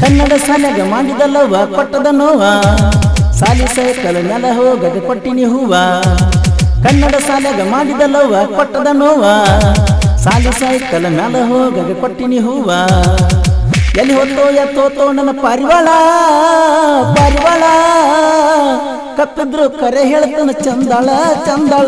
ಕನ್ನಡ ಸಾಲ್ಯಾಗ ಮಾಡಿದಲ್ಲವ ಕೊಟ್ಟದ ನೋವ ಸಾಲಿ ಸೈಕಲ್ ನೆಲ ಹೋಗದ ಕೊಟ್ಟಿನಿ ಹೂವ ಕನ್ನಡ ಸಾಲ್ಯಾಗ ಮಾಡಿದಲ್ಲವ ಕೊಟ್ಟದ ನೋವ ಸಾಲಿ ಸೈಕಲ್ ನೆಲ ಹೋಗದ ಕೊಟ್ಟಿನಿ ಹೂವ ಎಲ್ಲಿ ಹೊತ್ತೋ ಎತ್ತೋತೋ ನನ್ನ ಪಾರಿವಾಳ ಪಾರಿವಾಳ ಕಪ್ಪಿದ್ರು ಕರೆ ಹೇಳ್ತಾನ ಚಂದಾಳ ಚಂದಾಳ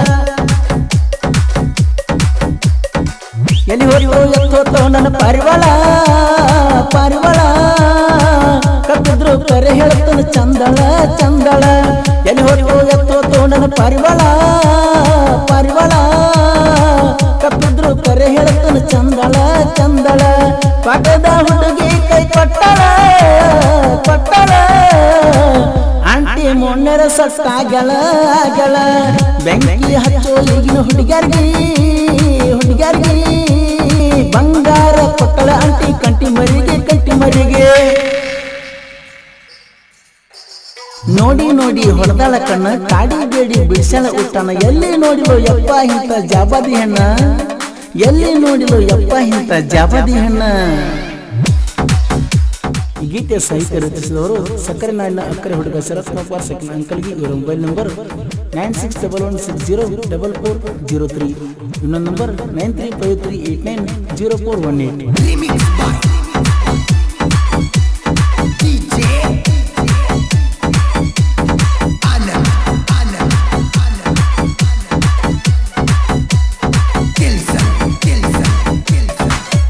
ಎಲ್ಲಿ ಹೋಯ್ತು ಎತ್ತೋತೋ ನನ್ನ ಪಾರಿವಾಳ ಪಾರಿವಾಳ ಕಪ್ಪಿದ್ರು ಕರೆ ಹೇಳ್ತಾನ ಚಂದಳ ಚಂದಳ ಎಲ್ಲಿ ಹೋಯ್ತು ಎತ್ತೋತೋ ನನ್ನ ಪಾರಿವಾಳ ಪಾರಿವಾಳ ಕಪ್ಪಿದ್ರು ಕರೆ ಹೇಳ್ತಾನ ಚಂದಳ ಚಂದಳ ಪಟದ ಹುಡುಗಿ ಕೈ ಕೊಟ್ಟಳ ಕೊಟ್ಟಳ ಆಂಟಿ ಮೊನ್ನೆರ ಸಟ್ಟಾಗಳ ಆಗ್ಯಾಳ ಬೆಂಕಿ ಹಚ್ಚೋ ಈಗಿನ ಹುಡುಗ್ಯಾರ್ಗಿ ಹುಡುಗ್ಯಾರ್ಗಿ ಬಂಗಾರ ಕೊಟ್ಟಳ ಆಂಟಿ ಕಂಟಿ ಮರಿಗೆ ಕಂಟಿ ಮರಿಗೆ ನೋಡಿ ನೋಡಿ ಹೊಡೆದಾಳ ಕಣ್ಣ ಕಾಡಿ ಬೇಡಿ ಬಿಡಿಸಳ ಉಟ್ಟಣ ಎಲ್ಲಿ ನೋಡಿಲು ಯಪ್ಪ ಇಂತ ಜಾಬಾದಿ ಹೆಣ್ಣ ಎಲ್ಲಿ ನೋಡಿಲು ಯಪ್ಪ ಇಂತ ಜಾಬಾದಿ ಹೆಣ್ಣ ಈ ಗೀತೆ ಸಾಹಿತ್ಯ ರಚಿಸಿದವರು ಸಕ್ಕರೆ ನಾಡಿನ ಅಕ್ಕರೆ ಹುಡುಗ ಶರತ್ ಕುಮಾರ್ ಸೆಕೆಂಡ್ ಅಂಕಲ್ಗೆ ಇವರ mobile number nine six double one six zero double four zero three ಇನ್ನೊಂದು number nine three five three eight nine zero four one eight Remix by DJ Anand, Anand, Anand, Anand. Dilson, Dilson, Dilson.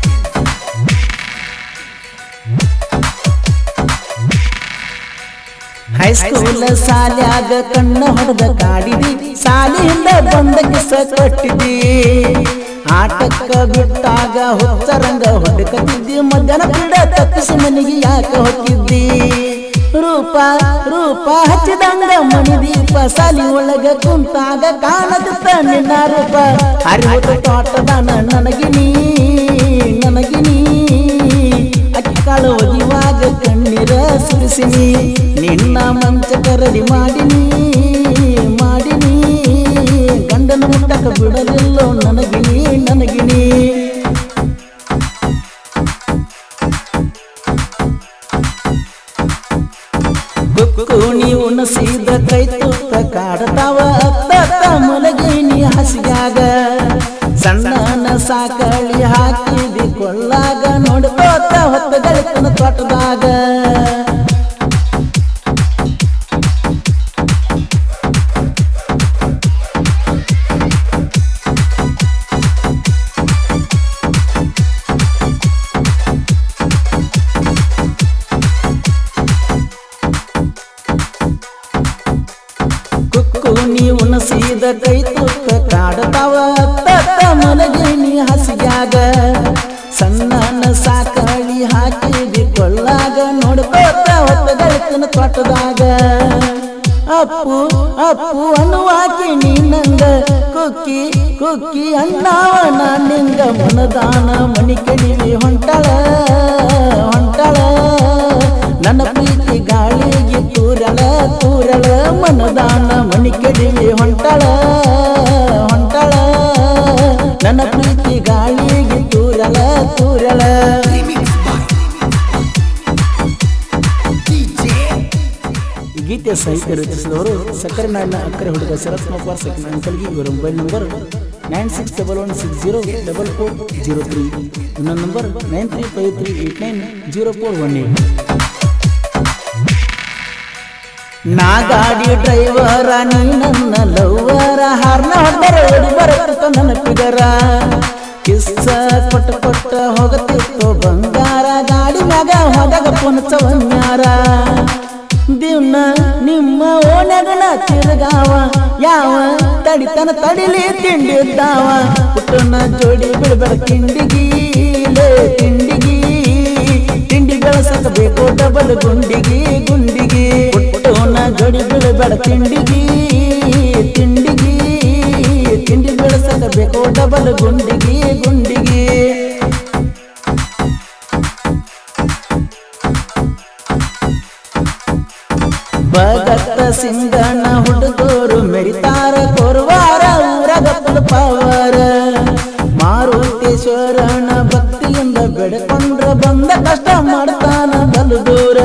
High school ಸಾಲ್ಯಾಗ ಕಣ್ಣ ಹೊಡೆದ ಕಾಡಿದಿ ಸಾಲಿಯಿಂದ ಬಂದ ಕಿಸ ಕಟ್ಟಿದಿ ಆಟಕ್ಕ ಬಿಟ್ಟಾಗ ಹುಚ್ಚರಂಗ ಹೊಡ್ಕತ್ತಿದ್ದಿ ಮಧ್ಯಾಹ್ನ ಬಿಡ ತಪ್ಪಿಸಿ ಮನೆಗೆ ಯಾಕ ಹೊಕ್ಕಿದ್ದಿ ರೂಪ ರೂಪ ಹಚ್ಚಿದಂಗ ಮಣಿ ದೀಪ ಸಾಲಿ ಒಳಗ ಕುಂತಾಗ ಕಾಣದಿತ್ತ ನಿನ್ನ ರೂಪ ಹರಿದ ತೋಟದಾನ ನನಗಿನಿ ನನಗಿನಿ ಅಕ್ಕಾಳು ಒದಿವಾಗ ಕಣ್ಣೀರ ಸುರಿಸಿನಿ ನಿನ್ನ ಮಂಚಕ ರೆಡಿ ಮಾಡಿನಿ ಮಾಡಿನಿ ಗಂಡನ ಮುಟ್ಟಕ ಬಿಡಲಿಲ್ಲೋ ನನಗಿನಿ ನನಗಿನಿ ಕುಕ್ಕುಣಿ ಉಣಸಿದ ಕೈ ತುತ್ತ ಕಾಡತಾವ ಅತ್ತ ಮಲಗಿನಿ ಹಸಿಯಾಗ ಸಣ್ಣನ ಸಾಕಳಿ ಹಾಕಿದಿ ಕೊಳ್ಳಾಗ ನೋಡ್ಕೋತ ಹೊತ್ತ ಗಳಿತನ ತೋಟದಾಗ ಕುಕ್ಕುಣಿ ಉಣಸಿದ ಕೈ ತುತ್ತ ಕಾಡತಾವ ಅತ್ತ ಮಲಗಿನಿ ಹಸಿಯಾಗ ಸಣ್ಣನ ಸಾಕಳಿ ಹಾಕಿದಿ ಕೊಳ್ಳಾಗ ನೋಡ್ಕೋತ ಹೊತ್ತ ಗಳಿತನ ತೋಟದಾಗ ಅಪ್ಪು ಅಪ್ಪು ಅನ್ನುವಾಕಿ ನೀನಂಗ ಕುಕ್ಕಿ ಕುಕ್ಕಿ ಅಣ್ಣಾವನ ನಿಂಗ ಮನದಾನ ಮಣಿ ಕೆಡಿವಿ ಹೊಂಟಳ ಹೊಂಟಳ ನನ್ನ ಪ್ರೀತಿ ಗಾಳಿಗೆ ತೂರಳ ತೂರಳ ಮನದಾನ ಮಣಿ ಕೆಡಿವಿ ಹೊಂಟಳ ಹೊಂಟಳ ನನ್ನ ಪ್ರೀತಿ ಗಾಳಿಗೆ ತೂರಳ ತೂರಳ Remix by DJ ಈ ಗೀತೆಯ ಸಾಹಿತ್ಯ ರಚಿಸಿದವರು ಸಕ್ಕರೆ ನಾಡಿನ ಅಕ್ಕರೆ ಹುಡುಗ ಶರತ್ ಕುಮಾರ್ ಸೆಕೆಂಡ್ ಅಂಕಲ್ಗೆ ಇವರ mobile number nine six double one six zero double four zero three ಇನ್ನೊಂದು number nine three five three eight nine zero four one eight ನಾ ಗಾಡಿ ಡ್ರೈವರ ನೀ ನನ್ನ ಲವ್ವರ ಹಾರ್ನ ಹೊಡೆದರೆ ಓಡಿ ಬರುತ್ತ ನನ್ನ ಪಿಗರ ಕಿಸ್ಸ ಕೊಟ್ಟ ಕೊಟ್ಟ ಹೋಗತ್ತಿತ್ತು ಬಂಗಾರ ಗಾಡಿ ಮ್ಯಾಗ ಹೋದಾಗ ಪುನಚವನ್ಯಾರ ದಿವ್ನ ನಿಮ್ಮ ಓಣಗನ ತಿರುಗಾವ ಯಾವ ತಡಿತನ ತಡಿಲಿ ತಿಂಡಿದ್ದಾವ ಪುಟ್ಟನ ಜೋಡಿ ಬಿಡಬೇಡ ತಿಂಡಿಗಿ ಲೇ ತಿಂಡಿಗಿ ತಿಂಡಿ ಬೆಳಸಬೇಕು ಡಬಲ್ ಗುಂಡಿಗಿ ಗುಂಡಿಗಿ ಪುಟ್ಟನ ಜೋಡಿ ಬಿಡಬೇಡ ತಿಂಡಿಗಿ ತಿಂಡಿಗಿ ತಿಂಡಿ ಬೆಳಸಬೇಕು ಡಬಲ್ ಗುಂಡಿಗಿ ಗುಂಡಿಗಿ ಭಗತ್ತ ಸಿಂಗನ ಹುಡುಗರು ಮೆರಿತಾರ ಕೊರುವಾರ ಊರಗ ಪವರ ಮಾರುತೇಶ್ವರನ ಭಕ್ತಿಯಿಂದ ಬೆಳಕ ಬೆಡ್ಕೊಂಡ್ರ ಬಂದ ಕಷ್ಟ ಮಾಡ್ತಾನ ಬಲು ದೂರ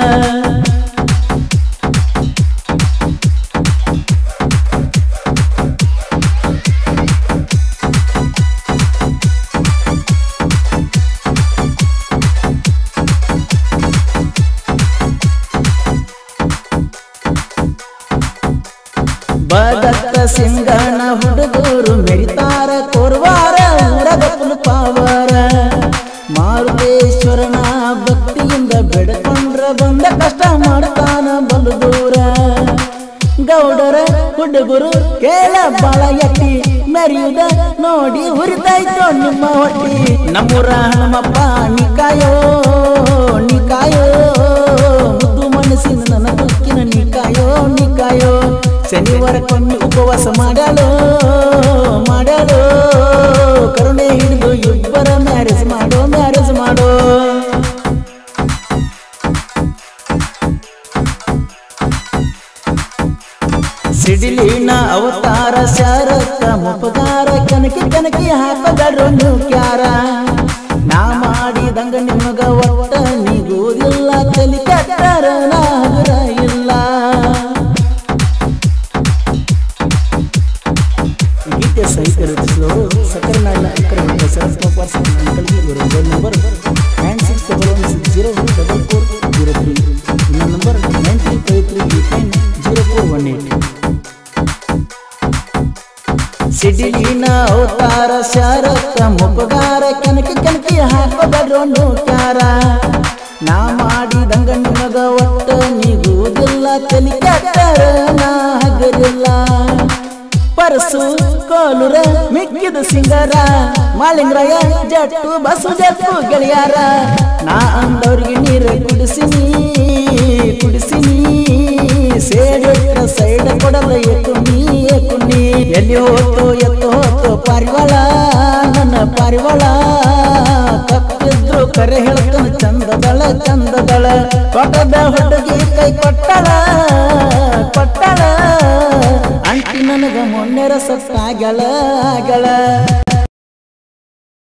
ಬದತ್ತ ಸಿಂಗಣ ಹುಡುಗರು ಮೆರಿತಾರ ಕೋರ್ವಾರ ಊರದ ಪುಲ್ಪಾವರ ಮಾರುತೇಶ್ವರನ ಭಕ್ತಿಯಿಂದ ಬೆಡ್ಕೊಂಡ್ರ ಬಂದ ಕಷ್ಟ ಮಾಡ್ತಾನ ಬಲು ದೂರ ಗೌಡರ ಹುಡುಗರು ಕೇಳ ಬಾಳ ಎತ್ತಿ ಮೆರೆಯುವುದ ನೋಡಿ ಹುರಿತಾಯ್ತು ನಿಮ್ಮ ಹೊಟ್ಟಿ ನಮ್ಮೂರ ಹನುಮಪ್ಪ ನಿಕಾಯೋ ನಿಕಾಯೋ ಮುದ್ದು ಮನಸ್ಸಿನ ನನ್ನ ದುಃಖಿನ ನಿಕಾಯೋ ನಿಕಾಯೋ ಶನಿವಾರಕ್ಕೊಮ್ಮೆ ಉಪವಾಸ ಮಾಡಲು ಮಾಡಲು ಕರುಣೆ ಹಿಡಿದು ಇಬ್ಬರ ಮ್ಯಾರೇಜ್ ಮಾಡೋ ಮ್ಯಾರೇಜ್ ಮಾಡೋ ಸಿಡಿಲಿನ ಅವತಾರ ಶಾರಕ್ಕ ಮುಪಗಾರ ಕನಕಿ ಕನಕಿ ಹಾಕಗಡ್ರು ನೀವು ಕ್ಯಾರ ನಾ ಮಾಡಿದಂಗ ನಿಮಗ ಒಟ್ಟ ನಿಗೋದಿಲ್ಲ ತಲಿ ಕೆಟ್ಟರ ನಾಗರ ಇಲ್ಲ ಗೀತೆ ಸಹಿತ ರಚಿಸಿದವರು ಸಕ್ಕರನಾಡಿನ ಅಂಕರ ಮತ್ತು ಸರಸ್ವಪಾಸ ಅಂಕಲ್ಗೆ ಇವರ mobile number nine six double one six zero double four zero three ಇನ್ನೊಂದು number nine three five three eight nine zero four one eight ಸಿಡಿಲಿನ ಅವತಾರ ಶಾರಕ ಮುಪಗಾರ ಕನಕಿ ಕನಕಿ ಹಾಕಬಡ್ರೋನು ಕ್ಯಾರ ನಾ ಮಾಡಿದಂಗ ನಿಮಗ ಒಟ್ಟ ನಿಗುವುದಿಲ್ಲ ತಲಿ ಕೆಟ್ಟರ ನಾ ಹಗರಿಲ್ಲ ಪರಸು ಕೋಲುರ ಮಿಕ್ಕಿದ ಸಿಂಗರ ಮಾಳಿಂಗ್ರಯ ಜಟ್ಟು ಬಸು ಜಟ್ಟು ಗೆಳೆಯಾರ ನಾ ಅಂದವ್ರಿಗೆ ನೀರ ಕುಡಿಸಿನಿ ಕುಡಿಸಿನಿ ಸೇಡಿಟ್ರ ಸೈಡ್ ಕೊಡಲ ಎಕ್ಕುನಿ ಎಕ್ಕುನಿ ಎಲ್ಲಿ ಹೋತು ಎತ್ತು ಹೋತು ಪಾರಿವಾಳ ನನ್ನ ಪಾರಿವಾಳ ತಪ್ಪಿದ್ರು ಕರೆ ಹೇಳ್ತಾನ ಚಂದದಳ ಚಂದದಳ ಕೊಟ್ಟದ ಹುಡುಗಿ ಕೈ ಕೊಟ್ಟಳ ಕೊಟ್ಟಳ ಅಂಟಿ ನನಗ ಮೊನ್ನೆ ರಸ ಆಗ್ಯಾಳ ಆಗ್ಯಾಳ